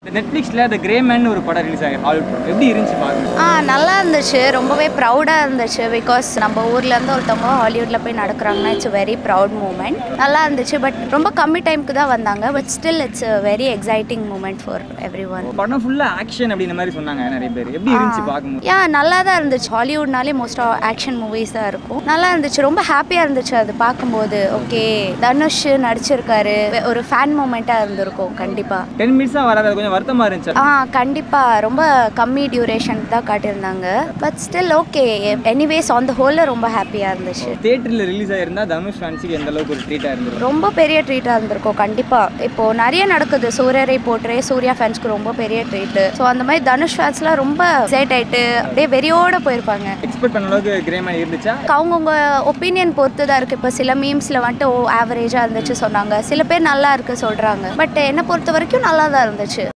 நெட்ஃப்ளிக்ஸில் த grey man ஒரு படம் ரிலீஸ் ஆகி ஹாலிவுட் படம் எப்படி இருந்துச்சு பாருங்க ஆ நல்லா இருந்துச்சு ரொம்பவே ப்ரௌடாக இருந்துச்சு பிகாஸ் நம்ம ஊர்லேருந்து ஒருத்தவங்க ஹாலிவுட்டில் போய் நடக்கிறாங்கன்னா இட்ஸ் வெரி ப்ரௌட் மூமெண்ட் நல்லா இருந்துச்சு பட் ரொம்ப கம்மி டைமுக்கு தான் வந்தாங்க but still it's very exciting moment for everyone படம் ஃபுல்லாக ஆக்ஷன் அப்படின்ற மாதிரி சொன்னாங்க நிறைய பேர் எப்படி இருந்துச்சு பார்க்கும்போது யா நல்லா தான் இருந்துச்சு ஹாலிவுட்னாலே மோஸ்ட் ஆஃப் ஆக்ஷன் மூவிஸ் தான் இருக்கும் நல்லா இருந்துச்சு ரொம்ப ஹாப்பியாக இருந்துச்சு அது பார்க்கும்போது ஓகே தனுஷ் நடிச்சிருக்காரு ஒரு ஃபேன் மூமெண்ட்டாக இருந்திருக்கும் கண்டிப்பாக டென் மினிட்ஸாக வராது அது கொஞ்சம் வருத்தமாக இருந்துச்சு ஆ கண்டிப்பாக ரொம்ப கம்மி டியூரேஷன் தான் காட்டியிருந்தாங்க but still okay anyways on the ஹோலில் ரொம்ப ஹாப்பியாக இருந்துச்சு தேட்டரில் ரிலீஸ் ஆகிருந்தா தனுஷ் ஃபேன்ஸுக்கு எந்த அளவுக்கு ஒரு ட்ரீட்டாக இருந்திருக்கும் ரொம்ப பெரிய ட்ரீட்டாக இருந்திருக்கும் கண்டிப்பாக இப்போது நிறைய நடக்குது சூரியரை போட்டுறே சூர்யா ஃபேன்ஸ்க்கு ரொம்ப பெரிய ட்ரீட்டு ஸோ அந்த மாதிரி தனுஷ் ஃபேன்ஸ்லாம் ரொம்ப எக்ஸைட் ஆகிட்டு அப்படியே வெறியோட போயிருப்பாங்க எக்ஸ்பெக்ட் பண்ண அளவுக்கு கிரே மேன் இருந்துச்சா அவங்கவுங்க ஒப்பீனியன் பொறுத்து தான் இருக்குது இப்போ சில மீம்ஸில் வந்துட்டு ஓ ஆவரேஜாக இருந்துச்சு சொன்னாங்க சில பேர் நல்லா இருக்கு சொல்கிறாங்க பட் என்னை பொறுத்த வரைக்கும் நல்லா தான் இருந்துச்சு